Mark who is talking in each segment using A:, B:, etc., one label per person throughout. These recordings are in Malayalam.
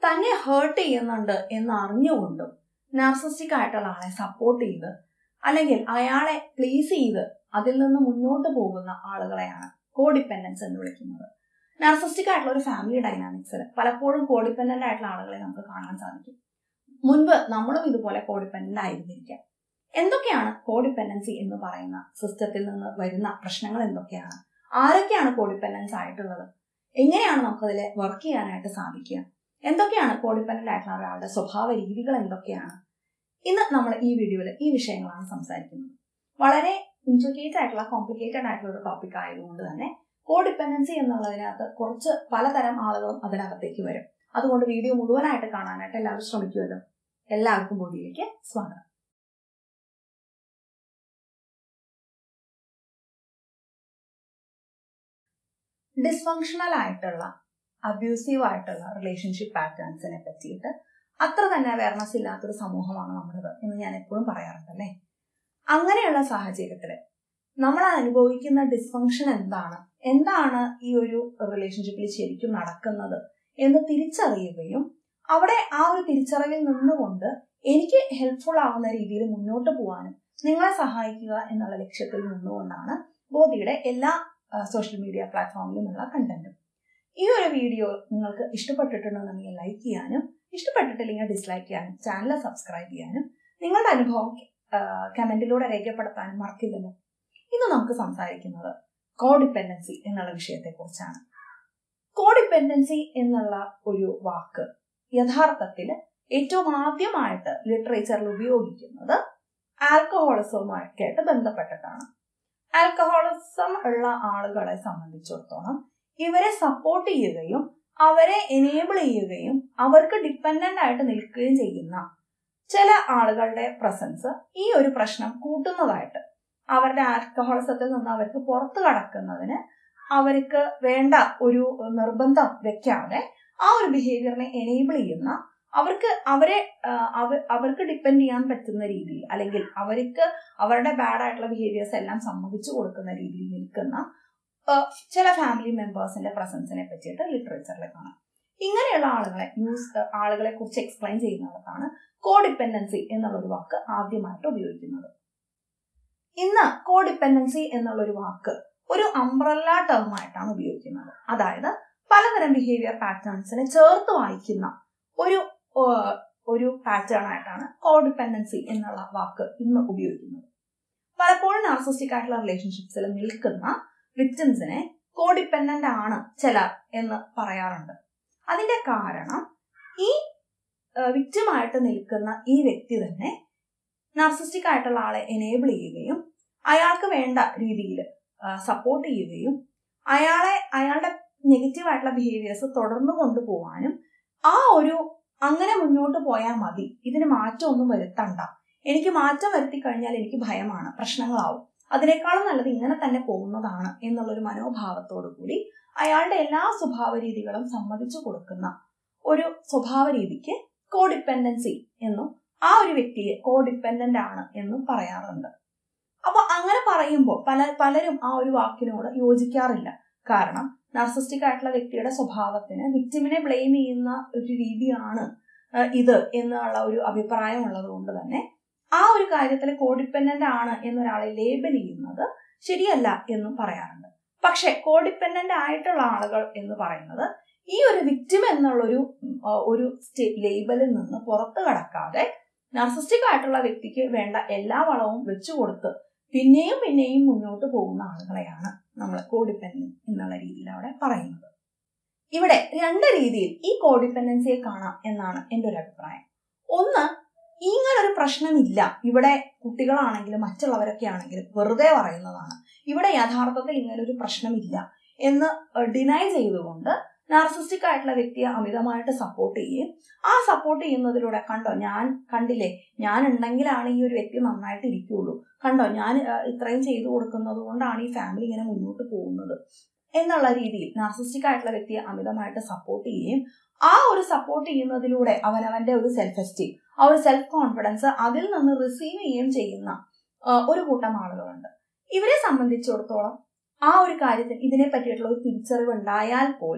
A: തന്നെ ഹേർട്ട് ചെയ്യുന്നുണ്ട് എന്ന് അറിഞ്ഞുകൊണ്ടും നാർസിസ്റ്റിക് ആയിട്ടുള്ള ആളെ സപ്പോർട്ട് ചെയ്ത് അല്ലെങ്കിൽ അയാളെ പ്ലീസ് ചെയ്ത് അതിൽ നിന്ന് മുന്നോട്ട് പോകുന്ന ആളുകളെയാണ് കോഡിപ്പെൻഡൻസ് എന്ന് വിളിക്കുന്നത് നാർസിസ്റ്റിക് ആയിട്ടുള്ള ഒരു ഫാമിലി ഡൈനാമിക്സിൽ പലപ്പോഴും കോഡിപ്പെൻഡന്റ് ആയിട്ടുള്ള ആളുകളെ നമുക്ക് കാണാൻ സാധിക്കും മുൻപ് നമ്മളും ഇതുപോലെ കോഡിപ്പെൻഡന്റ് ആയിരുന്നിരിക്കാം എന്തൊക്കെയാണ് കോഡിപ്പെൻഡൻസി എന്ന് പറയുന്ന സിസ്റ്റത്തിൽ നിന്ന് വരുന്ന പ്രശ്നങ്ങൾ എന്തൊക്കെയാണ് ആരൊക്കെയാണ് കോഡിപ്പെൻഡൻസ് ആയിട്ടുള്ളത് എങ്ങനെയാണ് നമുക്കതിൽ വർക്ക് ചെയ്യാനായിട്ട് സാധിക്കുക എന്തൊക്കെയാണ് കോഡിപ്പെൻഡന്റ് ആയിട്ടുള്ള ഒരാളുടെ സ്വഭാവ രീതികൾ എന്തൊക്കെയാണ് ഇന്ന് നമ്മൾ ഈ വീഡിയോയിൽ ഈ വിഷയങ്ങളാണ് സംസാരിക്കുന്നത് വളരെ ഇൻട്രിക്കേറ്റ് ആയിട്ടുള്ള കോംപ്ലിക്കേറ്റഡ് ആയിട്ടുള്ള ഒരു ടോപ്പിക് ആയതുകൊണ്ട് തന്നെ കോഡിപ്പെൻഡൻസി എന്നുള്ളതിനകത്ത് കുറച്ച് പലതരം ആളുകളും അതിനകത്തേക്ക് വരും അതുകൊണ്ട് വീഡിയോ മുഴുവനായിട്ട് കാണാനായിട്ട് എല്ലാവരും ശ്രമിക്കുമല്ലോ എല്ലാവർക്കും ബോഡിയിലേക്ക് സ്വാഗതം ഡിസ്ഫങ്ഷണൽ ആയിട്ടുള്ള അബ്യൂസീവ് ആയിട്ടുള്ള റിലേഷൻഷിപ്പ് പാറ്റേൺസിനെ പറ്റിയിട്ട് അത്ര തന്നെ അവയർനെസ് ഇല്ലാത്തൊരു സമൂഹമാണ് നമ്മുടേത് എന്ന് ഞാൻ എപ്പോഴും പറയാറുണ്ടല്ലേ അങ്ങനെയുള്ള സാഹചര്യത്തിൽ നമ്മൾ അനുഭവിക്കുന്ന ഡിസ്ഫങ്ഷൻ എന്താണ് എന്താണ് ഈ ഒരു റിലേഷൻഷിപ്പിൽ ശരിക്കും നടക്കുന്നത് എന്ന് തിരിച്ചറിയുകയും അവിടെ ആ ഒരു തിരിച്ചറിവിൽ നിന്നുകൊണ്ട് എനിക്ക് ഹെൽപ്ഫുൾ ആവുന്ന രീതിയിൽ മുന്നോട്ട് പോകാനും നിങ്ങളെ സഹായിക്കുക എന്നുള്ള ലക്ഷ്യത്തിൽ നിന്നുകൊണ്ടാണ് ബോധിയുടെ എല്ലാ സോഷ്യൽ മീഡിയ പ്ലാറ്റ്ഫോമിലുമുള്ള കണ്ടന്റും ഈ ഒരു വീഡിയോ നിങ്ങൾക്ക് ഇഷ്ടപ്പെട്ടിട്ടുണ്ടെന്നുണ്ടെങ്കിൽ ലൈക്ക് ചെയ്യാനും ഇഷ്ടപ്പെട്ടിട്ടില്ലെങ്കിൽ ഡിസ്ലൈക്ക് ചെയ്യാനും ചാനൽ സബ്സ്ക്രൈബ് ചെയ്യാനും നിങ്ങളുടെ അനുഭവം കമന്റിലൂടെ രേഖപ്പെടുത്താനും മറക്കില്ലല്ലോ ഇന്ന് നമുക്ക് സംസാരിക്കുന്നത് കോഡിപ്പെൻഡൻസി എന്നുള്ള വിഷയത്തെക്കുറിച്ചാണ് കോഡിപ്പെൻഡൻസി എന്നുള്ള ഒരു വാക്ക് യഥാർത്ഥത്തിൽ ഏറ്റവും ആദ്യമായിട്ട് ലിറ്ററേച്ചറിൽ ഉപയോഗിക്കുന്നത് ആൽക്കഹോളിസവുമായിട്ട് ബന്ധപ്പെട്ടിട്ടാണ് ആൽക്കഹോളിസം ഉള്ള ആളുകളെ സംബന്ധിച്ചിടത്തോളം ഇവരെ സപ്പോർട്ട് ചെയ്യുകയും അവരെ എനേബിൾ ചെയ്യുകയും അവർക്ക് ഡിപ്പെൻഡന്റ് ആയിട്ട് നിൽക്കുകയും ചെയ്യുന്ന ചില ആളുകളുടെ പ്രസൻസ് ഈ ഒരു പ്രശ്നം കൂട്ടുന്നതായിട്ട് അവരുടെ ആൽക്കഹോളിസത്തിൽ നിന്ന് അവർക്ക് പുറത്തു കടക്കുന്നതിന് അവർക്ക് വേണ്ട ഒരു നിർബന്ധം വെക്കാതെ ആ ഒരു ബിഹേവിയറിനെ എനേബിൾ ചെയ്യുന്ന അവർക്ക് അവരെ അവർക്ക് ഡിപ്പെൻഡ് ചെയ്യാൻ പറ്റുന്ന രീതിയിൽ അല്ലെങ്കിൽ അവർക്ക് അവരുടെ ബാഡ് ആയിട്ടുള്ള ബിഹേവിയേഴ്സ് എല്ലാം സമ്മതിച്ചു കൊടുക്കുന്ന രീതിയിൽ നിൽക്കുന്ന ചില ഫാമിലി മെമ്പേഴ്സിന്റെ പ്രസൻസിനെ പറ്റിയിട്ട് ലിറ്ററേച്ചറിൽ കാണാം ഇങ്ങനെയുള്ള ആളുകളെ യൂസ് ആളുകളെ കുറിച്ച് എക്സ്പ്ലെയിൻ ചെയ്യുന്നിടത്താണ് കോഡിപ്പെൻഡൻസി എന്നുള്ള ഒരു വാക്ക് ആദ്യമായിട്ട് ഉപയോഗിക്കുന്നത് ഇന്ന് കോഡിപ്പെൻഡൻസി എന്നുള്ള ഒരു വാക്ക് ഒരു അംബ്രല്ല ടേം ആയിട്ടാണ് ഉപയോഗിക്കുന്നത് അതായത് പലതരം ബിഹേവിയർ പാറ്റേൺസിനെ ചേർത്ത് വായിക്കുന്ന ഒരു ഒരു പാറ്റേൺ ആയിട്ടാണ് കോഡിപ്പെൻഡൻസി എന്നുള്ള വാക്ക് ഇന്ന് ഉപയോഗിക്കുന്നത് പലപ്പോഴും നാർസിസ്റ്റിക് ആയിട്ടുള്ള റിലേഷൻഷിപ്സിൽ നിൽക്കുന്ന വിക്ടിംസിനെ കോഡിപ്പെൻഡന്റ് ആണ് ചിലർ എന്ന് പറയാറുണ്ട് അതിന്റെ കാരണം ഈ വിക്റ്റിമായിട്ട് നിൽക്കുന്ന ഈ വ്യക്തി തന്നെ നാർസിസ്റ്റിക് ആയിട്ടുള്ള ആളെ എനേബിൾ ചെയ്യുകയും അയാൾക്ക് വേണ്ട രീതിയിൽ സപ്പോർട്ട് ചെയ്യുകയും അയാളെ അയാളുടെ നെഗറ്റീവ് ആയിട്ടുള്ള ബിഹേവിയേഴ്സ് തുടർന്നു കൊണ്ടുപോകാനും ആ ഒരു അങ്ങനെ മുന്നോട്ട് പോയാൽ മതി ഇതിന് മാറ്റമൊന്നും വരുത്തണ്ട എനിക്ക് മാറ്റം വരുത്തി കഴിഞ്ഞാൽ എനിക്ക് ഭയമാണ് പ്രശ്നങ്ങളാവും അതിനേക്കാളും നല്ലത് ഇങ്ങനെ തന്നെ പോകുന്നതാണ് എന്നുള്ളൊരു മനോഭാവത്തോടു കൂടി അയാളുടെ എല്ലാ സ്വഭാവ രീതികളും സമ്മതിച്ചു കൊടുക്കുന്ന ഒരു സ്വഭാവ രീതിക്ക് കോഡിപ്പെൻഡൻസി എന്നും ആ ഒരു വ്യക്തിയെ കോഡിപ്പെൻഡന്റ് ആണ് എന്നും പറയാറുണ്ട് അപ്പൊ അങ്ങനെ പറയുമ്പോൾ പല പലരും ആ ഒരു വാക്കിനോട് യോജിക്കാറില്ല കാരണം നാർസിസ്റ്റിക് ആയിട്ടുള്ള വ്യക്തിയുടെ സ്വഭാവത്തിന് വിക്ടിമിനെ ബ്ലെയിം ചെയ്യുന്ന ഒരു രീതിയാണ് ഇത് എന്നുള്ള ഒരു അഭിപ്രായം ഉള്ളത് കൊണ്ട് തന്നെ ആ ഒരു കാര്യത്തിൽ കോഡിപ്പെൻഡന്റ് ആണ് എന്നൊരാളെ ലേബൽ ചെയ്യുന്നത് ശരിയല്ല എന്നും പറയാറുണ്ട് പക്ഷെ കോഡിപ്പെൻഡന്റ് ആയിട്ടുള്ള ആളുകൾ എന്ന് പറയുന്നത് ഈ ഒരു വിക്ടിം എന്നുള്ളൊരു ഒരു ലേബലിൽ നിന്ന് പുറത്തു കടക്കാതെ നർസിസ്റ്റിക് ആയിട്ടുള്ള വ്യക്തിക്ക് വേണ്ട എല്ലാ വളവും വെച്ചു കൊടുത്ത് പിന്നെയും പിന്നെയും മുന്നോട്ട് പോകുന്ന ആളുകളെയാണ് നമ്മൾ കോഡിപ്പെൻഡന്റ് എന്നുള്ള രീതിയിൽ അവിടെ പറയുന്നത് ഇവിടെ രണ്ട് രീതിയിൽ ഈ കോഡിപ്പെൻഡൻസിയെ കാണാം എന്നാണ് എൻ്റെ ഒരു അഭിപ്രായം ഒന്ന് ഇങ്ങനൊരു പ്രശ്നമില്ല ഇവിടെ കുട്ടികളാണെങ്കിലും മറ്റുള്ളവരൊക്കെ ആണെങ്കിലും വെറുതെ പറയുന്നതാണ് ഇവിടെ യഥാർത്ഥത്തിൽ ഇങ്ങനൊരു പ്രശ്നമില്ല എന്ന് ഡിനൈ ചെയ്തുകൊണ്ട് നാർസിസ്റ്റിക് ആയിട്ടുള്ള വ്യക്തിയെ അമിതമായിട്ട് സപ്പോർട്ട് ചെയ്യുകയും ആ സപ്പോർട്ട് ചെയ്യുന്നതിലൂടെ കണ്ടോ ഞാൻ കണ്ടില്ലേ ഞാൻ ഉണ്ടെങ്കിലാണ് ഈ ഒരു വ്യക്തി നന്നായിട്ട് ഇരിക്കുകയുള്ളൂ കണ്ടോ ഞാൻ ഇത്രയും ചെയ്തു കൊടുക്കുന്നത് കൊണ്ടാണ് ഈ ഫാമിലി ഇങ്ങനെ മുന്നോട്ട് പോകുന്നത് എന്നുള്ള രീതിയിൽ നാർസിസ്റ്റിക് ആയിട്ടുള്ള വ്യക്തിയെ അമിതമായിട്ട് സപ്പോർട്ട് ചെയ്യുകയും ആ ഒരു സപ്പോർട്ട് ചെയ്യുന്നതിലൂടെ അവനവന്റെ ഒരു സെൽഫ് എസ്റ്റീം ആ ഒരു സെൽഫ് കോൺഫിഡൻസ് അതിൽ നിന്ന് റിസീവ് ചെയ്യുകയും ചെയ്യുന്ന ഒരു കൂട്ടം ആളുകളുണ്ട് ഇവരെ സംബന്ധിച്ചിടത്തോളം ആ ഒരു കാര്യത്തിൽ ഇതിനെ പറ്റിയിട്ടുള്ള ഒരു തിരിച്ചറിവ് ഉണ്ടായാൽ പോലും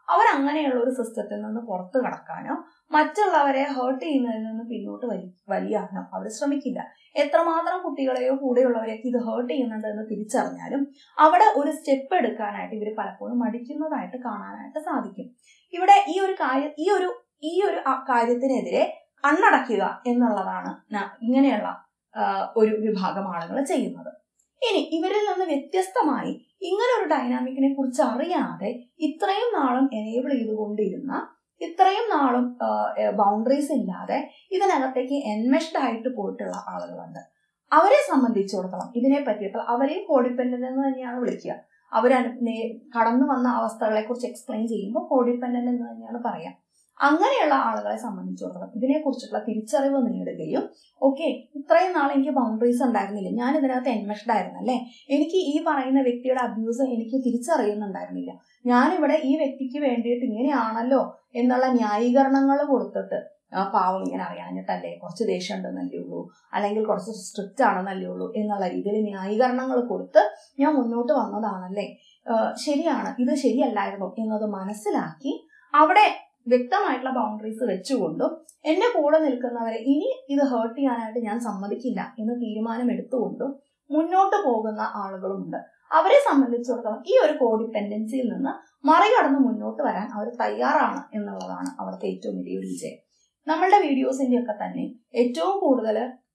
A: അവർ അങ്ങനെയുള്ള ഒരു സിസ്റ്റത്തിൽ നിന്ന് പുറത്തു കടക്കാനോ മറ്റുള്ളവരെ ഹേർട്ട് ചെയ്യുന്നതിൽ നിന്ന് പിന്നോട്ട് വലി വലിയാനോ അവർ ശ്രമിക്കില്ല എത്രമാത്രം കുട്ടികളെയോ കൂടെയുള്ളവരെയൊക്കെ ഇത് ഹേർട്ട് ചെയ്യുന്നുണ്ട് എന്ന് തിരിച്ചറിഞ്ഞാലും അവിടെ ഒരു സ്റ്റെപ്പ് എടുക്കാനായിട്ട് ഇവർ പലപ്പോഴും മടിക്കുന്നതായിട്ട് കാണാനായിട്ട് സാധിക്കും ഇവിടെ ഈ ഒരു കാര്യം ഈ ഒരു ഈ ഒരു കാര്യത്തിനെതിരെ കണ്ണടയ്ക്കുക എന്നുള്ളതാണ് ഇങ്ങനെയുള്ള ഒരു വിഭാഗം ആളുകൾ ചെയ്യുന്നത് ഇനി ഇവരിൽ നിന്ന് വ്യത്യസ്തമായി ഇങ്ങനെ ഒരു ഡൈനാമിക്കിനെ കുറിച്ച് അറിയാതെ ഇത്രയും നാളും എനേബിൾ ചെയ്തുകൊണ്ടിരുന്ന ഇത്രയും നാളും ബൗണ്ടറീസ് ഇല്ലാതെ ഇതിനകത്തേക്ക് എൻമെഷ്ഡ് ആയിട്ട് പോയിട്ടുള്ള ആളുകളുണ്ട് അവരെ സംബന്ധിച്ചിടത്തോളം ഇതിനെ പറ്റിയിട്ട് അവരെയും കോഡിപ്പെൻഡന്റ് എന്ന് തന്നെയാണ് വിളിക്കുക അവർ കടന്നു വന്ന അവസ്ഥകളെ കുറിച്ച് എക്സ്പ്ലെയിൻ ചെയ്യുമ്പോൾ കോഡിപ്പെൻഡന്റ് എന്ന് തന്നെയാണ് പറയാം അങ്ങനെയുള്ള ആളുകളെ സംബന്ധിച്ചിടത്തോളം ഇതിനെക്കുറിച്ചുള്ള തിരിച്ചറിവ് നേടുകയും ഓക്കെ ഇത്രയും നാൾ എനിക്ക് ബൗണ്ടറീസ് ഉണ്ടായിരുന്നില്ല ഞാൻ ഇതിനകത്ത് എൻമെഷ്ഡ് ആയിരുന്നല്ലേ എനിക്ക് ഈ പറയുന്ന വ്യക്തിയുടെ അബ്യൂസ് എനിക്ക് തിരിച്ചറിയുന്നുണ്ടായിരുന്നില്ല ഞാനിവിടെ ഈ വ്യക്തിക്ക് വേണ്ടിയിട്ട് ഇങ്ങനെയാണല്ലോ എന്നുള്ള ന്യായീകരണങ്ങൾ കൊടുത്തിട്ട് ആ പാവം ഇങ്ങനെ അറിയാഞ്ഞിട്ടല്ലേ കുറച്ച് ദേഷ്യം ഉണ്ടെന്നല്ലേ ഉള്ളൂ അല്ലെങ്കിൽ കുറച്ച് സ്ട്രിക്റ്റ് ആണെന്നല്ലേ ഉള്ളൂ എന്നുള്ള രീതിയിൽ ന്യായീകരണങ്ങൾ കൊടുത്ത് ഞാൻ മുന്നോട്ട് വന്നതാണല്ലേ ശരിയാണ് ഇത് ശരിയല്ലായിരുന്നു എന്നത് മനസ്സിലാക്കി അവിടെ വ്യക്തമായിട്ടുള്ള ബൗണ്ടറീസ് വെച്ചുകൊണ്ടും എന്റെ കൂടെ നിൽക്കുന്നവരെ ഇനി ഇത് ഹേർട്ട് ചെയ്യാനായിട്ട് ഞാൻ സമ്മതിക്കില്ല എന്ന് തീരുമാനം എടുത്തുകൊണ്ടും മുന്നോട്ട് പോകുന്ന ആളുകളുമുണ്ട് അവരെ സംബന്ധിച്ചിടത്തോളം ഈ ഒരു കോഡിപ്പെൻഡൻസിയിൽ നിന്ന് മറികടന്ന് മുന്നോട്ട് വരാൻ അവർ തയ്യാറാണ് എന്നുള്ളതാണ് അവിടുത്തെ ഏറ്റവും വലിയൊരു വിജയം നമ്മളുടെ വീഡിയോസിന്റെ ഒക്കെ തന്നെ ഏറ്റവും കൂടുതൽ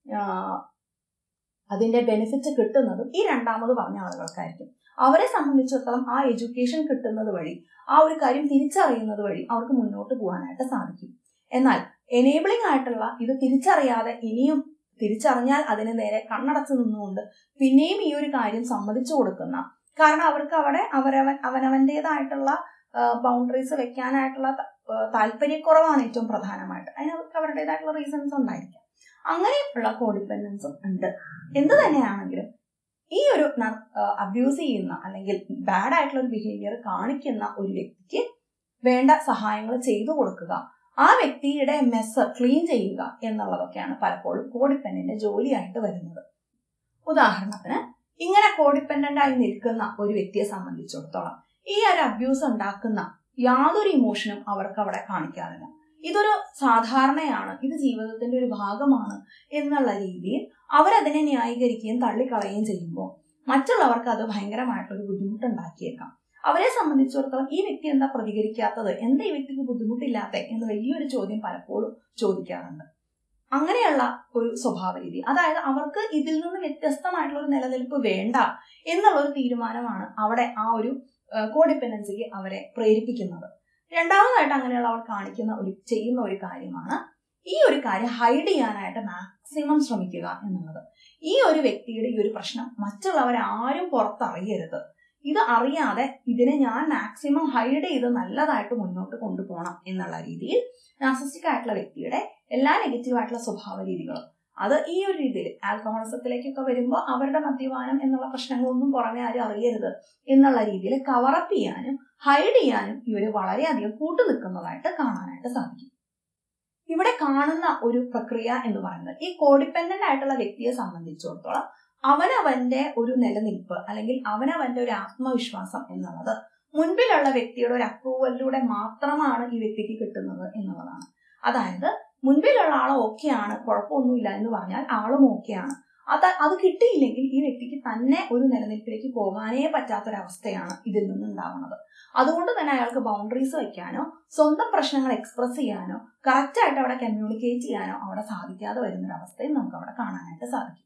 A: അതിന്റെ ബെനിഫിറ്റ് കിട്ടുന്നതും ഈ രണ്ടാമത് പറഞ്ഞ ആളുകൾക്കായിരിക്കും അവരെ സംബന്ധിച്ചിടത്തോളം ആ എഡ്യൂക്കേഷൻ കിട്ടുന്നത് വഴി ആ ഒരു കാര്യം തിരിച്ചറിയുന്നത് വഴി അവർക്ക് മുന്നോട്ട് പോകാനായിട്ട് സാധിക്കും എന്നാൽ എനേബിളിംഗ് ആയിട്ടുള്ള ഇത് തിരിച്ചറിയാതെ ഇനിയും തിരിച്ചറിഞ്ഞാൽ അതിന് നേരെ കണ്ണടച്ചു നിന്നുകൊണ്ട് പിന്നെയും ഈ ഒരു കാര്യം സമ്മതിച്ചു കൊടുക്കുന്ന കാരണം അവർക്ക് അവിടെ അവരവൻ അവനവൻ്റെതായിട്ടുള്ള ബൗണ്ടറീസ് വെക്കാനായിട്ടുള്ള താല്പര്യക്കുറവാണ് ഏറ്റവും പ്രധാനമായിട്ട് അതിന് അവർക്ക് അവരുടേതായിട്ടുള്ള റീസൺസ് ഉണ്ടായിരിക്കാം അങ്ങനെയുള്ള കോഡിപ്പെൻഡൻസും ഉണ്ട് എന്ത് തന്നെയാണെങ്കിലും ഈ ഒരു അബ്യൂസ് ചെയ്യുന്ന അല്ലെങ്കിൽ ബാഡ് ആയിട്ടുള്ള ഒരു ബിഹേവിയർ കാണിക്കുന്ന ഒരു വ്യക്തിക്ക് വേണ്ട സഹായങ്ങൾ ചെയ്തു കൊടുക്കുക ആ വ്യക്തിയുടെ മെസ്സ് ക്ലീൻ ചെയ്യുക എന്നുള്ളതൊക്കെയാണ് പലപ്പോഴും കോഡിപ്പെൻഡന്റ് ജോലിയായിട്ട് വരുന്നത് ഉദാഹരണത്തിന് ഇങ്ങനെ കോഡിപ്പെൻഡന്റ് ആയി നിൽക്കുന്ന ഒരു വ്യക്തിയെ സംബന്ധിച്ചിടത്തോളം ഈ ഒരു അബ്യൂസ് ഉണ്ടാക്കുന്ന യാതൊരു ഇമോഷനും അവർക്ക് അവിടെ കാണിക്കാറില്ല ഇതൊരു സാധാരണയാണ് ഇത് ജീവിതത്തിന്റെ ഒരു ഭാഗമാണ് എന്നുള്ള രീതിയിൽ അവരതിനെ ന്യായീകരിക്കുകയും തള്ളിക്കളയുകയും ചെയ്യുമ്പോൾ മറ്റുള്ളവർക്ക് അത് ഭയങ്കരമായിട്ടൊരു ബുദ്ധിമുട്ടുണ്ടാക്കിയേക്കാം അവരെ സംബന്ധിച്ചിടത്തോളം ഈ വ്യക്തി എന്താ പ്രതികരിക്കാത്തത് എന്താ ഈ വ്യക്തിക്ക് ബുദ്ധിമുട്ടില്ലാത്ത എന്ന് വലിയൊരു ചോദ്യം പലപ്പോഴും ചോദിക്കാറുണ്ട് അങ്ങനെയുള്ള ഒരു സ്വഭാവ രീതി അതായത് അവർക്ക് ഇതിൽ നിന്ന് വ്യത്യസ്തമായിട്ടുള്ള ഒരു നിലനിൽപ്പ് വേണ്ട എന്നുള്ള ഒരു തീരുമാനമാണ് അവിടെ ആ ഒരു കോഡിപ്പെൻഡൻസിക്ക് അവരെ പ്രേരിപ്പിക്കുന്നത് രണ്ടാമതായിട്ട് അങ്ങനെയുള്ള അവർ കാണിക്കുന്ന ഒരു ചെയ്യുന്ന ഒരു കാര്യമാണ് ഈ ഒരു കാര്യം ഹൈഡ് ചെയ്യാനായിട്ട് മാക്സിമം ശ്രമിക്കുക എന്നുള്ളത് ഈ ഒരു വ്യക്തിയുടെ ഈ ഒരു പ്രശ്നം മറ്റുള്ളവരാരും പുറത്തറിയരുത് ഇത് അറിയാതെ ഇതിനെ ഞാൻ മാക്സിമം ഹൈഡ് ചെയ്ത് നല്ലതായിട്ട് മുന്നോട്ട് കൊണ്ടുപോകണം എന്നുള്ള രീതിയിൽ നാസിസ്റ്റിക് ആയിട്ടുള്ള വ്യക്തിയുടെ എല്ലാ നെഗറ്റീവ് ആയിട്ടുള്ള സ്വഭാവ രീതികളും അത് ഈ ഒരു രീതിയിൽ ആൽക്കഹോളിസത്തിലേക്കൊക്കെ വരുമ്പോൾ അവരുടെ മദ്യപാനം എന്നുള്ള പ്രശ്നങ്ങളൊന്നും പുറമെ ആരും അറിയരുത് എന്നുള്ള രീതിയിൽ കവറപ്പ് ചെയ്യാനും ഹൈഡ് ചെയ്യാനും ഇവർ വളരെയധികം കൂട്ടു നിൽക്കുന്നതായിട്ട് കാണാനായിട്ട് സാധിക്കും ഇവിടെ കാണുന്ന ഒരു പ്രക്രിയ എന്ന് പറയുന്നത് ഈ കോഡിപ്പെൻഡന്റ് ആയിട്ടുള്ള വ്യക്തിയെ സംബന്ധിച്ചിടത്തോളം അവനവന്റെ ഒരു നിലനിൽപ്പ് അല്ലെങ്കിൽ അവനവന്റെ ഒരു ആത്മവിശ്വാസം എന്നുള്ളത് മുൻപിലുള്ള വ്യക്തിയുടെ ഒരു അപ്രൂവലിലൂടെ മാത്രമാണ് ഈ വ്യക്തിക്ക് കിട്ടുന്നത് എന്നുള്ളതാണ് അതായത് മുൻപിലുള്ള ആൾ ഓക്കെയാണ് കുഴപ്പമൊന്നുമില്ല എന്ന് പറഞ്ഞാൽ ആളും ഓക്കെയാണ് അത് അത് കിട്ടിയില്ലെങ്കിൽ ഈ വ്യക്തിക്ക് തന്നെ ഒരു നിലനിൽപ്പിലേക്ക് പോകാനേ പറ്റാത്തൊരവസ്ഥയാണ് ഇതിൽ നിന്നുണ്ടാവുന്നത് അതുകൊണ്ട് തന്നെ അയാൾക്ക് ബൗണ്ടറീസ് വെക്കാനോ സ്വന്തം പ്രശ്നങ്ങൾ എക്സ്പ്രസ് ചെയ്യാനോ കറക്റ്റായിട്ട് അവിടെ കമ്മ്യൂണിക്കേറ്റ് ചെയ്യാനോ അവിടെ സാധിക്കാതെ വരുന്നൊരവസ്ഥയും നമുക്ക് അവിടെ കാണാനായിട്ട് സാധിക്കും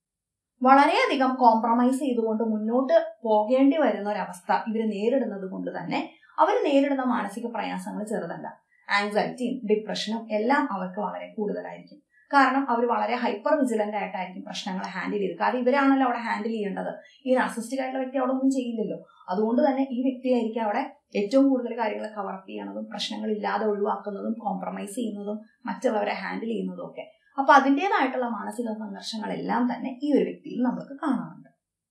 A: വളരെയധികം കോംപ്രമൈസ് ചെയ്തുകൊണ്ട് മുന്നോട്ട് പോകേണ്ടി വരുന്ന ഒരവസ്ഥ ഇവർ നേരിടുന്നത് കൊണ്ട് തന്നെ അവർ നേരിടുന്ന മാനസിക പ്രയാസങ്ങൾ ചെറുതല്ല ആങ്സൈറ്റിയും ഡിപ്രഷനും എല്ലാം അവർക്ക് വളരെ കൂടുതലായിരിക്കും കാരണം അവർ വളരെ ഹൈപ്പർ വിജിലന്റ് ആയിട്ടായിരിക്കും പ്രശ്നങ്ങളെ ഹാൻഡിൽ ചെയ്ത് കാരണം ഇവരാണല്ലോ അവിടെ ഹാൻഡിൽ ചെയ്യേണ്ടത് ഈ നാർസിസ്റ്റിക് ആയിട്ടുള്ള വ്യക്തി അവിടെ ഒന്നും ചെയ്യില്ലല്ലോ അതുകൊണ്ട് തന്നെ ഈ വ്യക്തിയായിരിക്കും അവിടെ ഏറ്റവും കൂടുതൽ കാര്യങ്ങൾ കവറപ്പ് ചെയ്യണതും പ്രശ്നങ്ങൾ ഇല്ലാതെ ഒഴിവാക്കുന്നതും കോംപ്രമൈസ് ചെയ്യുന്നതും മറ്റുള്ളവരെ ഹാൻഡിൽ ചെയ്യുന്നതും ഒക്കെ അപ്പൊ അതിൻ്റെതായിട്ടുള്ള മാനസിക സംഘർഷങ്ങളെല്ലാം തന്നെ ഈ ഒരു വ്യക്തിയിൽ നമുക്ക് കാണാറുണ്ട്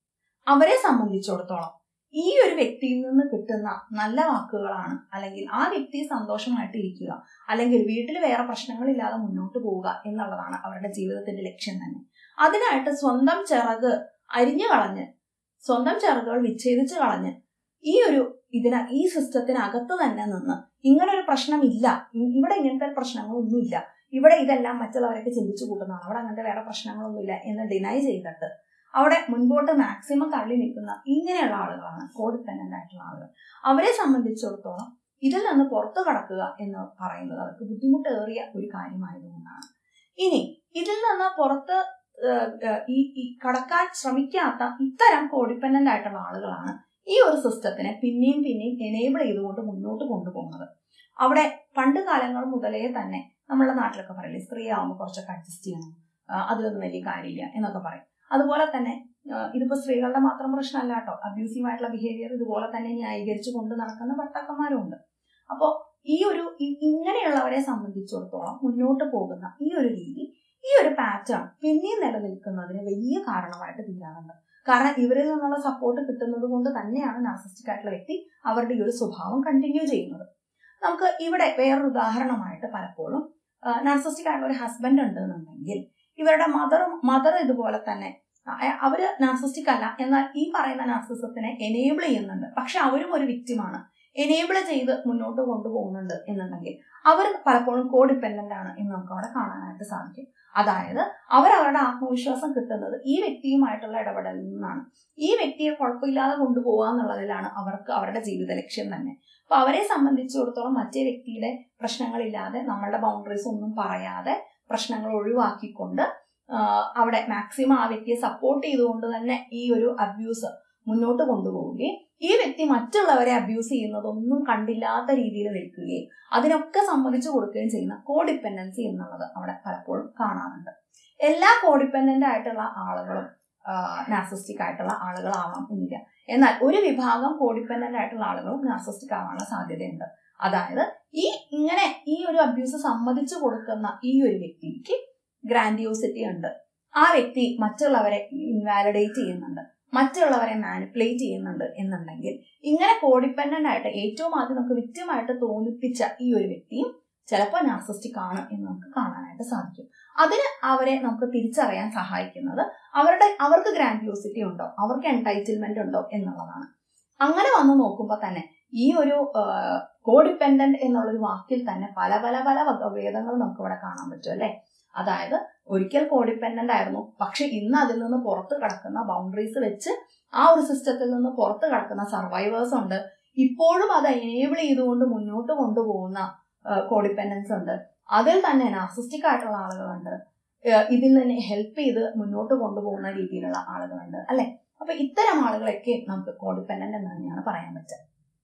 A: അവരെ സംബന്ധിച്ചിടത്തോളം ഈ ഒരു വ്യക്തിയിൽ നിന്ന് കിട്ടുന്ന നല്ല വാക്കുകളാണ് അല്ലെങ്കിൽ ആ വ്യക്തി സന്തോഷമായിട്ട് ഇരിക്കുക അല്ലെങ്കിൽ വീട്ടിൽ വേറെ പ്രശ്നങ്ങളില്ലാതെ മുന്നോട്ട് പോവുക എന്നുള്ളതാണ് അവരുടെ ജീവിതത്തിന്റെ ലക്ഷ്യം തന്നെ അതിനായിട്ട് സ്വന്തം ചിറക് അരിഞ്ഞു കളഞ്ഞ് സ്വന്തം ചിറകുകൾ വിച്ഛേദിച്ച് കളഞ്ഞ് ഈ ഒരു ഇതിന ഈ സിസ്റ്റത്തിനകത്ത് തന്നെ നിന്ന് ഇങ്ങനെ ഒരു പ്രശ്നമില്ല ഇ- ഇവിടെ ഇങ്ങനത്തെ പ്രശ്നങ്ങളൊന്നുമില്ല ഇവിടെ ഇതെല്ലാം മറ്റുള്ളവരൊക്കെ ചിന്തിച്ചു കൂട്ടുന്നതാണ് അവിടെ അങ്ങനത്തെ വേറെ പ്രശ്നങ്ങളൊന്നുമില്ല എന്ന് ഡിനൈ ചെയ്തിട്ട് അവിടെ മുൻപോട്ട് മാക്സിമം തള്ളി നിൽക്കുന്ന ഇങ്ങനെയുള്ള ആളുകളാണ് കോഡിപ്പെൻഡന്റ് ആയിട്ടുള്ള ആളുകൾ അവരെ സംബന്ധിച്ചിടത്തോളം ഇതിൽ നിന്ന് പുറത്തു കടക്കുക എന്ന് പറയുന്നത് അവർക്ക് ബുദ്ധിമുട്ടേറിയ ഒരു കാര്യമായതുകൊണ്ടാണ് ഇനി ഇതിൽ നിന്ന് പുറത്ത് ഏഹ്, ഏഹ്, ഈ ഈ കടക്കാൻ ശ്രമിക്കാത്ത ഇത്തരം കോഡിപ്പെൻഡന്റ് ആയിട്ടുള്ള ആളുകളാണ് ഈ ഒരു സിസ്റ്റത്തിനെ പിന്നെയും പിന്നെയും എനേബിൾ ചെയ്തുകൊണ്ട് മുന്നോട്ട് കൊണ്ടുപോകുന്നത് അവിടെ പണ്ട് കാലങ്ങൾ മുതലേ തന്നെ നമ്മളുടെ നാട്ടിലൊക്കെ പറയില്ലേ സ്ത്രീ ആവുമ്പോൾ കുറച്ചൊക്കെ അഡ്ജസ്റ്റ് ചെയ്യണം ആ, അതിലൊന്നും വലിയ കാര്യമില്ല എന്നൊക്കെ പറയും അതുപോലെ തന്നെ ആ, ഇതിപ്പോ സ്ത്രീകളുടെ മാത്രം പ്രശ്നമല്ല കേട്ടോ അബ്യൂസീവ് ആയിട്ടുള്ള ബിഹേവിയർ ഇതുപോലെ തന്നെ ന്യായീകരിച്ചു കൊണ്ട് നടക്കുന്ന ഭർത്താക്കന്മാരും ഉണ്ട് അപ്പോൾ ഈ ഒരു ഇ- ഇങ്ങനെയുള്ളവരെ സംബന്ധിച്ചിടത്തോളം മുന്നോട്ട് പോകുന്ന ഈ ഒരു രീതി ഈ ഒരു പാറ്റേൺ പിന്നെയും നിലനിൽക്കുന്നതിന് വലിയ കാരണമായിട്ട് തീരാറുണ്ട് കാരണം ഇവരിൽ നിന്നുള്ള സപ്പോർട്ട് കിട്ടുന്നത് കൊണ്ട് തന്നെയാണ് നാർസിസ്റ്റിക് ആയിട്ടുള്ള വ്യക്തി അവരുടെ ഈ ഒരു സ്വഭാവം കണ്ടിന്യൂ ചെയ്യുന്നത് നമുക്ക് ഇവിടെ വേറൊരു ഉദാഹരണമായിട്ട് പലപ്പോഴും നാർസിസ്റ്റിക് ആയിട്ടുള്ള ഒരു ഹസ്ബൻഡ് ഉണ്ട് എന്നുണ്ടെങ്കിൽ ഇവരുടെ മദറും മദർ ഇതുപോലെ തന്നെ അ- അവര് നാർസിസ്റ്റിക് അല്ല എന്നാൽ ഈ പറയുന്ന നാർസിസത്തിനെ എനേബിൾ ചെയ്യുന്നുണ്ട് പക്ഷെ അവരും ഒരു വിക്റ്റിമാണ് എനേബിൾ ചെയ്ത് മുന്നോട്ട് കൊണ്ടുപോകുന്നുണ്ട് എന്നുണ്ടെങ്കിൽ അവർ പലപ്പോഴും കോഡിപ്പെൻഡന്റ് ആണ് എന്ന് നമുക്ക് അവിടെ കാണാനായിട്ട് സാധിക്കും അതായത് അവർ അവരുടെ ആത്മവിശ്വാസം കിട്ടുന്നത് ഈ വ്യക്തിയുമായിട്ടുള്ള ഇടപെടലിൽ നിന്നാണ് ഈ വ്യക്തിയെ കുഴപ്പമില്ലാതെ കൊണ്ടുപോകുക എന്നുള്ളതിലാണ് അവർക്ക് അവരുടെ ജീവിത ലക്ഷ്യം തന്നെ അപ്പൊ അവരെ സംബന്ധിച്ചിടത്തോളം മറ്റേ വ്യക്തിയുടെ പ്രശ്നങ്ങളില്ലാതെ നമ്മളുടെ ബൗണ്ടറീസ് ഒന്നും പറയാതെ പ്രശ്നങ്ങൾ ഒഴിവാക്കിക്കൊണ്ട് ആ, അവിടെ മാക്സിമം ആ വ്യക്തിയെ സപ്പോർട്ട് ചെയ്തുകൊണ്ട് തന്നെ ഈ ഒരു അബ്യൂസ് മുന്നോട്ട് കൊണ്ടുപോവുകയും ഈ വ്യക്തി മറ്റുള്ളവരെ അബ്യൂസ് ചെയ്യുന്നതൊന്നും കണ്ടില്ലാത്ത രീതിയിൽ നിൽക്കുകയും അതിനൊക്കെ സമ്മതിച്ചു കൊടുക്കുകയും ചെയ്യുന്ന കോഡിപ്പെൻഡൻസി എന്നുള്ളത് അവിടെ പലപ്പോഴും കാണാറുണ്ട് എല്ലാ കോഡിപ്പെൻഡന്റ് ആയിട്ടുള്ള ആളുകളും നാർസിസ്റ്റിക് ആയിട്ടുള്ള ആളുകളാവാം എന്നില്ല എന്നാൽ ഒരു വിഭാഗം കോഡിപ്പെൻഡന്റ് ആയിട്ടുള്ള ആളുകളും നാർസിസ്റ്റിക് ആവാനുള്ള സാധ്യതയുണ്ട് അതായത് ഈ ഇങ്ങനെ ഈ ഒരു അബ്യൂസ് സമ്മതിച്ചു കൊടുക്കുന്ന ഈ ഒരു വ്യക്തിക്ക് ഗ്രാൻഡിയോസിറ്റി ഉണ്ട് ആ വ്യക്തി മറ്റുള്ളവരെ ഇൻവാലിഡേറ്റ് ചെയ്യുന്നുണ്ട് മറ്റുള്ളവരെ മാനിപ്പുലേറ്റ് ചെയ്യുന്നുണ്ട് എന്നുണ്ടെങ്കിൽ ഇങ്ങനെ കോഡിപ്പെൻഡന്റ് ആയിട്ട് ഏറ്റവും ആദ്യം നമുക്ക് വിക്റ്റിമായിട്ട് തോന്നിപ്പിച്ച ഈ ഒരു വ്യക്തിയും ചിലപ്പോൾ നാർസിസ്റ്റിക് ആണ് എന്ന് നമുക്ക് കാണാനായിട്ട് സാധിക്കും അതിന് അവരെ നമുക്ക് തിരിച്ചറിയാൻ സഹായിക്കുന്നത് അവരുടെ അവർക്ക് ഗ്രാൻഡിയോസിറ്റി ഉണ്ടോ അവർക്ക് എൻടൈറ്റിൽമെന്റ് ഉണ്ടോ എന്നുള്ളതാണ് അങ്ങനെ വന്ന് നോക്കുമ്പോൾ തന്നെ ഈ ഒരു കോഡിപ്പെൻഡന്റ് എന്നുള്ളൊരു വാക്കിൽ തന്നെ പല പല പല വകഭേദങ്ങൾ നമുക്ക് ഇവിടെ കാണാൻ പറ്റും അല്ലെ അതായത് ഒരിക്കൽ കോഡിപ്പെൻഡന്റ് ആയിരുന്നു പക്ഷെ ഇന്ന് അതിൽ നിന്ന് പുറത്ത് കിടക്കുന്ന ബൗണ്ടറീസ് വെച്ച് ആ ഒരു സിസ്റ്റത്തിൽ നിന്ന് പുറത്ത് കിടക്കുന്ന സർവൈവേഴ്സ് ഉണ്ട് ഇപ്പോഴും അത് എനേബിൾ ചെയ്തുകൊണ്ട് മുന്നോട്ട് കൊണ്ടുപോകുന്ന കോഡിപ്പെൻഡൻസ് ഉണ്ട് അതിൽ തന്നെ നാർസിസ്റ്റിക് ആയിട്ടുള്ള ആളുകളുണ്ട് ഏഹ് ഇതിൽ നിന്ന് ഹെൽപ്പ് ചെയ്ത് മുന്നോട്ട് കൊണ്ടുപോകുന്ന രീതിയിലുള്ള ആളുകളുണ്ട് അല്ലെ അപ്പൊ ഇത്തരം ആളുകളൊക്കെ നമുക്ക് കോഡിപ്പെൻഡന്റ് എന്ന് തന്നെയാണ് പറയാൻ പറ്റുക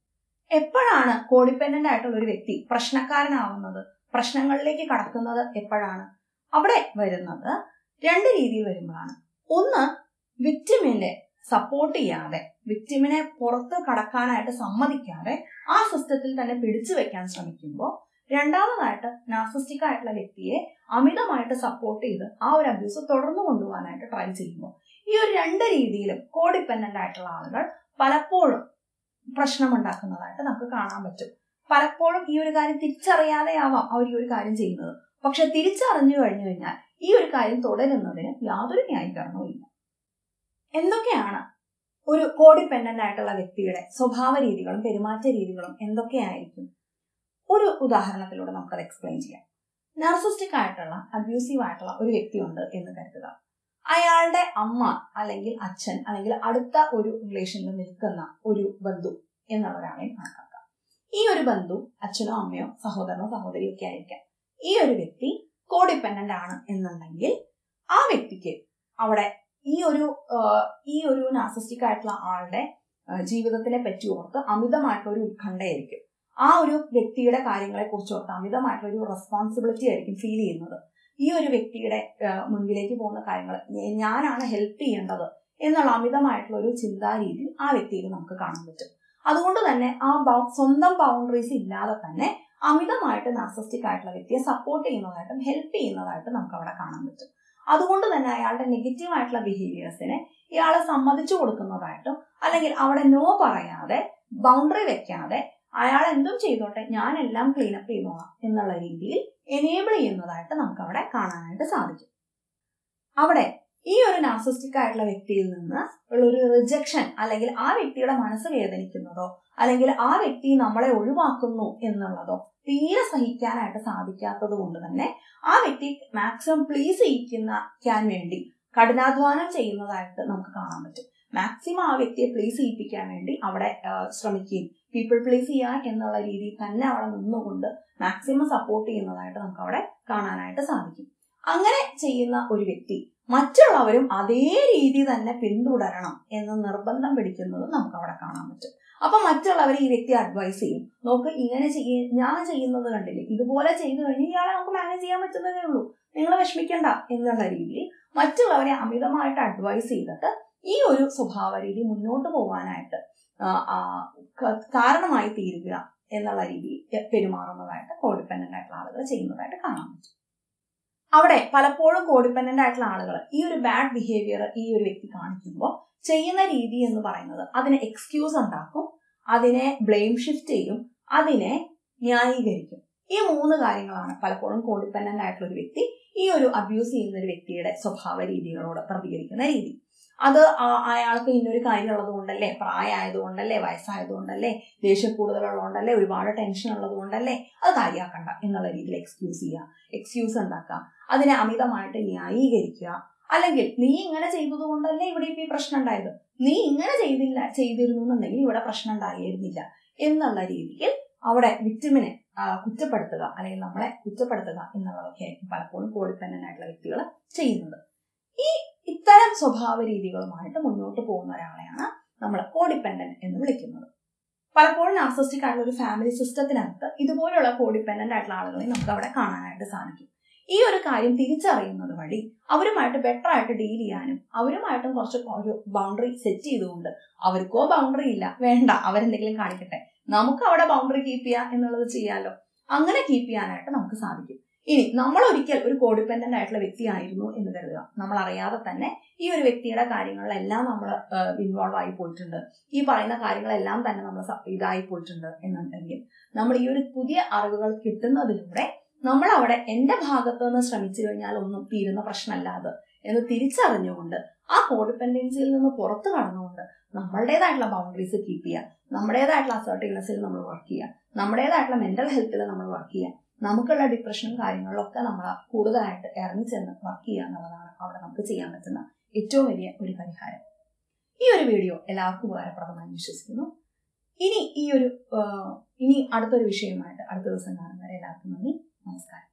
A: എപ്പോഴാണ് കോഡിപ്പെൻഡന്റ് ആയിട്ടുള്ള ഒരു വ്യക്തി പ്രശ്നക്കാരനാവുന്നത് പ്രശ്നങ്ങളിലേക്ക് കടക്കുന്നത് എപ്പോഴാണ് അവിടെ വരുന്നത് രണ്ട് രീതിയിൽ വരുമ്പോഴാണ് ഒന്ന് വിക്ടിമിനെ സപ്പോർട്ട് ചെയ്യാതെ വിക്ടിമിനെ പുറത്ത് കടക്കാനായിട്ട് സമ്മതിക്കാതെ ആ സിസ്റ്റത്തിൽ തന്നെ പിടിച്ചു വെക്കാൻ ശ്രമിക്കുമ്പോൾ രണ്ടാമതായിട്ട് നാർസിസ്റ്റിക് ആയിട്ടുള്ള വ്യക്തിയെ അമിതമായിട്ട് സപ്പോർട്ട് ചെയ്ത് ആ ഒരു അബ്യൂസ് തുടർന്നു കൊണ്ടുപോകാനായിട്ട് ട്രൈ ചെയ്യുമ്പോൾ ഈ ഒരു രണ്ട് രീതിയിലും കോഡിപ്പെൻഡന്റ് ആയിട്ടുള്ള ആളുകൾ പലപ്പോഴും പ്രശ്നമുണ്ടാക്കുന്നതായിട്ട് നമുക്ക് കാണാൻ പറ്റും പലപ്പോഴും ഈ ഒരു കാര്യം തിരിച്ചറിയാതെ ആവാം അവർ ഈ ഒരു കാര്യം ചെയ്യുന്നത് പക്ഷെ തിരിച്ചറിഞ്ഞു കഴിഞ്ഞു കഴിഞ്ഞാൽ ഈ ഒരു കാര്യം തുടരുന്നതിന് യാതൊരു ന്യായീകരണവും ഇല്ല എന്തൊക്കെയാണ് ഒരു കോഡിപ്പെൻഡന്റ് ആയിട്ടുള്ള വ്യക്തിയുടെ സ്വഭാവ രീതികളും പെരുമാറ്റ രീതികളും എന്തൊക്കെയായിരിക്കും ഒരു ഉദാഹരണത്തിലൂടെ നമുക്കത് എക്സ്പ്ലെയിൻ ചെയ്യാം നർസിസ്റ്റിക് ആയിട്ടുള്ള അബ്യൂസീവ് ആയിട്ടുള്ള ഒരു വ്യക്തിയുണ്ട് എന്ന് കരുതുക അയാളുടെ അമ്മ അല്ലെങ്കിൽ അച്ഛൻ അല്ലെങ്കിൽ അടുത്ത ഒരു റിലേഷനിൽ നിൽക്കുന്ന ഒരു ബന്ധു എന്നുള്ള ഒരാളെ കണക്കാക്കാം ഈ ഒരു ബന്ധു അച്ഛനോ അമ്മയോ സഹോദരനോ സഹോദരിയോ ഒക്കെ ആയിരിക്കാം ഈ ഒരു വ്യക്തി കോഡിപ്പെൻഡന്റ് ആണ് എന്നുണ്ടെങ്കിൽ ആ വ്യക്തിക്ക് അവിടെ ഈ ഒരു ആഹ്, ഈ ഒരു നാർസിസ്റ്റിക് ആയിട്ടുള്ള ആളുടെ ആഹ്, ജീവിതത്തിനെ പറ്റി ഓർത്ത് അമിതമായിട്ടുള്ള ഒരു ഉത്കണ്ഠയായിരിക്കും ആ ഒരു വ്യക്തിയുടെ കാര്യങ്ങളെ കുറിച്ച് ഓർത്ത് അമിതമായിട്ടുള്ള ഒരു റെസ്പോൺസിബിലിറ്റി ആയിരിക്കും ഫീൽ ചെയ്യുന്നത് ഈ ഒരു വ്യക്തിയുടെ ആഹ്, മുൻപിലേക്ക് പോകുന്ന കാര്യങ്ങൾ ഞ- ഞാനാണ് ഹെൽപ്പ് ചെയ്യേണ്ടത് എന്നുള്ള അമിതമായിട്ടുള്ള ഒരു ചിന്താരീതി ആ വ്യക്തിയിൽ നമുക്ക് കാണാൻ പറ്റും അതുകൊണ്ട് തന്നെ ആ ബൗ- സ്വന്തം ബൗണ്ടറീസ് ഇല്ലാതെ തന്നെ അമിതമായിട്ട് നാർസിസ്റ്റിക് ആയിട്ടുള്ള വ്യക്തിയെ സപ്പോർട്ട് ചെയ്യുന്നതായിട്ടും ഹെൽപ്പ് ചെയ്യുന്നതായിട്ടും നമുക്ക് അവിടെ കാണാൻ പറ്റും അതുകൊണ്ട് തന്നെ അയാളുടെ നെഗറ്റീവ് ആയിട്ടുള്ള ബിഹേവിയേഴ്സിനെ ഇയാളെ സമ്മതിച്ചു കൊടുക്കുന്നതായിട്ടും അല്ലെങ്കിൽ അവിടെ നോ പറയാതെ ബൗണ്ടറി വെക്കാതെ അയാൾ എന്തും ചെയ്തോട്ടെ ഞാൻ എല്ലാം ക്ലീനപ്പ് ചെയ്തോളാം എന്നുള്ള രീതിയിൽ എനേബിൾ ചെയ്യുന്നതായിട്ട് നമുക്ക് അവിടെ കാണാനായിട്ട് സാധിക്കും അവിടെ ഈ ഒരു നാർസിസ്റ്റിക് ആയിട്ടുള്ള വ്യക്തിയിൽ നിന്ന് ഉള്ള ഒരു റിജക്ഷൻ അല്ലെങ്കിൽ ആ വ്യക്തിയുടെ മനസ്സ് വേദനിക്കുന്നതോ അല്ലെങ്കിൽ ആ വ്യക്തി നമ്മളെ ഒഴിവാക്കുന്നു എന്നുള്ളതോ തീരെ സഹിക്കാനായിട്ട് സാധിക്കാത്തത് കൊണ്ട് തന്നെ ആ വ്യക്തി മാക്സിമം പ്ലീസ് ചെയ്യിക്കാൻ വേണ്ടി കഠിനാധ്വാനം ചെയ്യുന്നതായിട്ട് നമുക്ക് കാണാൻ പറ്റും മാക്സിമം ആ വ്യക്തിയെ പ്ലീസ് ചെയ്യിപ്പിക്കാൻ വേണ്ടി അവിടെ ശ്രമിക്കുകയും പീപ്പിൾ പ്ലീസ് ചെയ്യുക എന്നുള്ള രീതിയിൽ തന്നെ അവിടെ നിന്നുകൊണ്ട് മാക്സിമം സപ്പോർട്ട് ചെയ്യുന്നതായിട്ട് നമുക്ക് അവിടെ കാണാനായിട്ട് സാധിക്കും അങ്ങനെ ചെയ്യുന്ന ഒരു വ്യക്തി മറ്റുള്ളവരും അതേ രീതി തന്നെ പിന്തുടരണം എന്ന് നിർബന്ധം പിടിക്കുന്നത് നമുക്ക് അവിടെ കാണാൻ പറ്റും അപ്പൊ മറ്റുള്ളവർ ഈ വ്യക്തി അഡ്വൈസ് ചെയ്യും നോക്ക് ഇങ്ങനെ ചെയ്യ ഞാൻ ചെയ്യുന്നത് കണ്ടില്ലേ ഇതുപോലെ ചെയ്തു കഴിഞ്ഞാൽ ഇയാളെ നമുക്ക് മാനേജ് ചെയ്യാൻ പറ്റുന്നതേ ഉള്ളൂ നിങ്ങൾ വിഷമിക്കണ്ട എന്നുള്ള രീതിയിൽ മറ്റുള്ളവരെ അമിതമായിട്ട് അഡ്വൈസ് ചെയ്തിട്ട് ഈ ഒരു സ്വഭാവ രീതി മുന്നോട്ട് പോകാനായിട്ട് കാരണമായി തീരുക എന്നുള്ള രീതിയിൽ പെരുമാറുന്നതായിട്ട് കോഡിപ്പെൻഡന്റ് ആയിട്ടുള്ള ആളുകൾ ചെയ്യുന്നതായിട്ട് കാണാൻ പറ്റും അവിടെ പലപ്പോഴും കോഡിപ്പെൻഡന്റ് ആയിട്ടുള്ള ആളുകൾ ഈ ഒരു ബാഡ് ബിഹേവിയർ ഈ ഒരു വ്യക്തി കാണിക്കുമ്പോൾ ചെയ്യുന്ന രീതി എന്ന് പറയുന്നത് അതിനെ എക്സ്ക്യൂസ് ഉണ്ടാക്കും അതിനെ ബ്ലെയിം ഷിഫ്റ്റ് ചെയ്യും അതിനെ ന്യായീകരിക്കും ഈ മൂന്ന് കാര്യങ്ങളാണ് പലപ്പോഴും കോഡിപ്പെൻഡന്റ് ആയിട്ടുള്ള ഒരു വ്യക്തി ഈ ഒരു അബ്യൂസ് ചെയ്യുന്ന ഒരു വ്യക്തിയുടെ സ്വഭാവ രീതികളോട് പ്രതികരിക്കുന്ന രീതി അത് അയാൾക്ക് ഇന്നൊരു കാര്യം ഉള്ളത് കൊണ്ടല്ലേ പ്രായമായതുകൊണ്ടല്ലേ വയസ്സായതുകൊണ്ടല്ലേ ദേഷ്യം കൂടുതലുള്ളതുകൊണ്ടല്ലേ ഒരുപാട് ടെൻഷൻ ഉള്ളത് കൊണ്ടല്ലേ അത് കാര്യമാക്കണ്ട എന്നുള്ള രീതിയിൽ എക്സ്ക്യൂസ് ചെയ്യുക എക്സ്ക്യൂസ് ഉണ്ടാക്കുക അതിനെ അമിതമായിട്ട് ന്യായീകരിക്കുക അല്ലെങ്കിൽ നീ ഇങ്ങനെ ചെയ്തത് കൊണ്ടല്ലേ ഇവിടെ ഇപ്പൊ ഈ പ്രശ്നം ഉണ്ടായത് നീ ഇങ്ങനെ ചെയ്തില്ല ചെയ്തിരുന്നു എന്നുണ്ടെങ്കിൽ ഇവിടെ പ്രശ്നം ഉണ്ടായിരുന്നില്ല എന്നുള്ള രീതിയിൽ അവിടെ വിക്ടിമിനെ കുറ്റപ്പെടുത്തുക അല്ലെങ്കിൽ നമ്മളെ കുറ്റപ്പെടുത്തുക എന്നുള്ളതൊക്കെ ആയിരിക്കും പലപ്പോഴും കോഡിപ്പെൻഡന്റ് ആയിട്ടുള്ള വ്യക്തികൾ ചെയ്യുന്നത് ഈ ഇത്തരം സ്വഭാവ രീതികളുമായിട്ട് മുന്നോട്ട് പോകുന്ന ഒരാളെയാണ് നമ്മൾ കോഡിപ്പെൻഡന്റ് എന്ന് വിളിക്കുന്നത് പലപ്പോഴും നാർസിസ്റ്റിക് ആയിട്ടുള്ള ഒരു ഫാമിലി സിസ്റ്റത്തിനകത്ത് ഇതുപോലുള്ള കോഡിപ്പെൻഡന്റ് ആയിട്ടുള്ള ആളുകളെ നമുക്ക് അവിടെ കാണാനായിട്ട് സാധിക്കും ഈ ഒരു കാര്യം തിരിച്ചറിയുന്നത് വഴി അവരുമായിട്ട് ബെറ്റർ ആയിട്ട് ഡീൽ ചെയ്യാനും അവരുമായിട്ടും കുറച്ച് ഒരു ബൗണ്ടറി സെറ്റ് ചെയ്തുകൊണ്ട് അവർക്കോ ബൗണ്ടറി ഇല്ല വേണ്ട അവരെന്തെങ്കിലും കാണിക്കട്ടെ നമുക്ക് അവിടെ ബൗണ്ടറി കീപ്പ് ചെയ്യുക എന്നുള്ളത് ചെയ്യാലോ അങ്ങനെ കീപ്പ് ചെയ്യാനായിട്ട് നമുക്ക് സാധിക്കും ഇനി നമ്മൾ ഒരിക്കൽ ഒരു കോഡിപ്പെൻഡന്റ് ആയിട്ടുള്ള വ്യക്തിയായിരുന്നു എന്ന് കരുതുക നമ്മൾ അറിയാതെ തന്നെ ഈ ഒരു വ്യക്തിയുടെ കാര്യങ്ങളിലെല്ലാം നമ്മൾ ഇൻവോൾവ് ആയി പോയിട്ടുണ്ട് ഈ പറയുന്ന കാര്യങ്ങളെല്ലാം തന്നെ നമ്മൾ ഇതായി പോയിട്ടുണ്ട് എന്നുണ്ടെങ്കിൽ നമ്മൾ ഈ ഒരു പുതിയ അറിവുകൾ കിട്ടുന്നതിലൂടെ നമ്മൾ അവിടെ എന്റെ ഭാഗത്ത് നിന്ന് ശ്രമിച്ചു കഴിഞ്ഞാൽ ഒന്നും തീരുന്ന പ്രശ്നമല്ലാതെ എന്ന് തിരിച്ചറിഞ്ഞുകൊണ്ട് ആ കോഡിപ്പെൻഡൻസിയിൽ നിന്ന് പുറത്തു കടന്നുകൊണ്ട് നമ്മളുടേതായിട്ടുള്ള ബൗണ്ടറീസ് കീപ്പ് ചെയ്യുക നമ്മുടേതായിട്ടുള്ള അസർട്ടീവ്നെസ്സിൽ നമ്മൾ വർക്ക് ചെയ്യുക നമ്മുടേതായിട്ടുള്ള മെന്റൽ ഹെൽത്തിൽ നമ്മൾ വർക്ക് ചെയ്യുക നമുക്കുള്ള ഡിപ്രഷനും കാര്യങ്ങളിലൊക്കെ നമ്മൾ കൂടുതലായിട്ട് ഇറങ്ങി ചെന്ന് വർക്ക് ചെയ്യുക എന്നുള്ളതാണ് അവിടെ നമുക്ക് ചെയ്യാൻ പറ്റുന്ന ഏറ്റവും വലിയ ഒരു പരിഹാരം ഈ ഒരു വീഡിയോ എല്ലാവർക്കും ഉപകാരപ്രദമായി വിശ്വസിക്കുന്നു ഇനി ഈ ഒരു ഇനി അടുത്തൊരു വിഷയമായിട്ട് അടുത്ത ദിവസം കാണുന്നവരെ എല്ലാവർക്കും നന്ദി നമസ്കാരം